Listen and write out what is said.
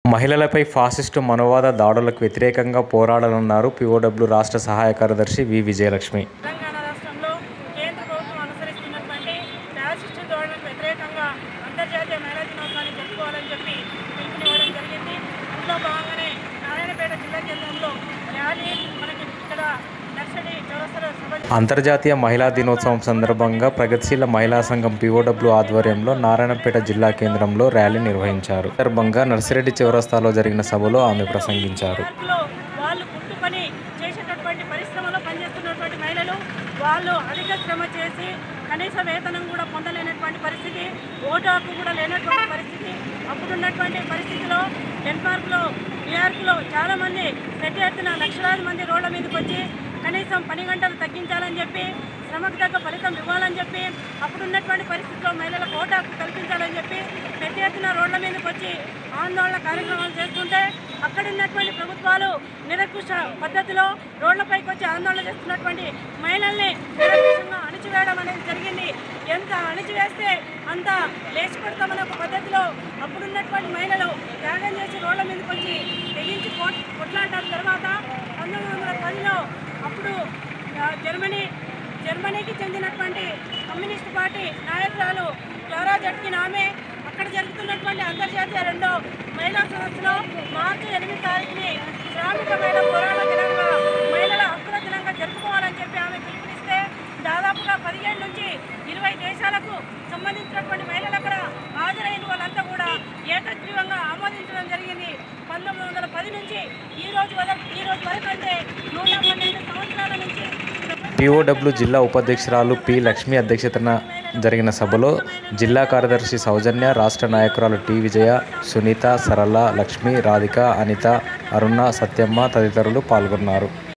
మహిళలపై ఫాసిస్టు మనోవాద దాడులకు వ్యతిరేకంగా పోరాడనున్నారు పీఓడబ్ల్యూ రాష్ట్ర సహాయ కార్యదర్శి వి విజయలక్ష్మి తెలంగాణ రాష్ట్రంలో కేంద్ర ప్రభుత్వం అనుసరిస్తున్నటువంటి ఫ్యాసిస్టు ధోరణులకు వ్యతిరేకంగా అంతర్జాతీయ మహిళా దినోత్సవాన్ని జరుపుకోవాలని చెప్పి పిలుపునివ్వడం జరిగింది అందులో భాగంగానే నారాయణపేట జిల్లా కేంద్రంలో ర్యాలీ మనకి ఇక్కడ నర్సరీ చౌరస్తలో సభ అంతర్జాతీయ మహిళా దినోత్సవం సందర్భంగా ప్రగతిశీల మహిళా సంఘం పీఓడబ్ల్యూ ఆధ్వర్యంలో నారాయణపేట జిల్లా కేంద్రంలో ర్యాలీ నిర్వహించారు ఈ సందర్భంగా నర్సిరెడ్డి చౌరస్తాలో జరిగిన సభలో ఆమె ప్రసంగించారు లో వాళ్ళు కుట్టు పని చేసేటటువంటి పరిశ్రమలో పనిచేస్తున్నటువంటి మహిళలు వాళ్ళు అధిక శ్రమ చేసి కనీస వేతనం కూడా పొందలేనటువంటి పరిస్థితి ఓటు హక్కు కూడా లేనటువంటి పరిస్థితి అప్పుడున్నటువంటి పరిస్థితిలో డెన్మార్క్లో న్యూయార్క్లో చాలామంది పెద్ద ఎత్తున లక్షలాది మంది రోడ్ల మీదకి వచ్చి కనీసం పని గంటలు తగ్గించాలని చెప్పి శ్రమకు తగ్గ ఫలితం ఇవ్వాలని చెప్పి అప్పుడున్నటువంటి పరిస్థితిలో మహిళలకు ఓటు హక్కు కల్పించాలని చెప్పి పెద్ద ఎత్తున రోడ్ల మీదకి వచ్చి ఆందోళన కార్యక్రమాలు చేస్తుంటే అక్కడ ఉన్నటువంటి ప్రభుత్వాలు నిరకుశ పద్ధతిలో రోడ్లపైకి వచ్చి ఆందోళన చేస్తున్నటువంటి మహిళల్ని నిరకుశంగా అణిచివేయడం అనేది జరిగింది ఎంత అణిచివేస్తే అంత లేచి కొడతామనే ఒక పద్ధతిలో అప్పుడున్నటువంటి మహిళలు త్యాగం చేసి రోడ్ల మీదకి వచ్చి తెగించి కొట్- కొట్లాడడం తర్వాత పంతొమ్మిది వందల పదిలో అప్పుడు ఆ, జర్మనీ జర్మనీకి చెందినటువంటి కమ్యూనిస్ట్ పార్టీ నాయకురాలు క్లారా జట్కిన్ ఆమె అక్కడ జరుగుతున్నటువంటి అంతర్జాతీయ రెండో మహిళా సదస్సులో మార్చి ఎనిమిది తారీఖుని శ్రామిక మహిళా పోరాట దినంగా మహిళల హక్కుల దినంగా జరుపుకోవాలని చెప్పి ఆమె పిలుపునిస్తే దాదాపుగా పదిహేడు నుంచి ఇరవై దేశాలకు సంబంధించినటువంటి మహిళలు అక్కడ హాజరైన వాళ్ళంతా కూడా ఏకగ్రీవంగా ఆమోదించడం జరిగింది పంతొమ్మిది వందల పది నుంచి ఈ రోజు వరకు ఈ రోజు వరకు అంటే నూట పన్నెండు సంవత్సరాల నుంచి పీఓడబ్ల్యూ జిల్లా ఉపాధ్యక్షురాలు పి లక్ష్మి అధ్యక్షతన జరిగిన సభలో జిల్లా కార్యదర్శి సౌజన్య రాష్ట్ర నాయకురాలు టి విజయ సునీత సరళ లక్ష్మి రాధిక అనిత అరుణ సత్యమ్మ తదితరులు పాల్గొన్నారు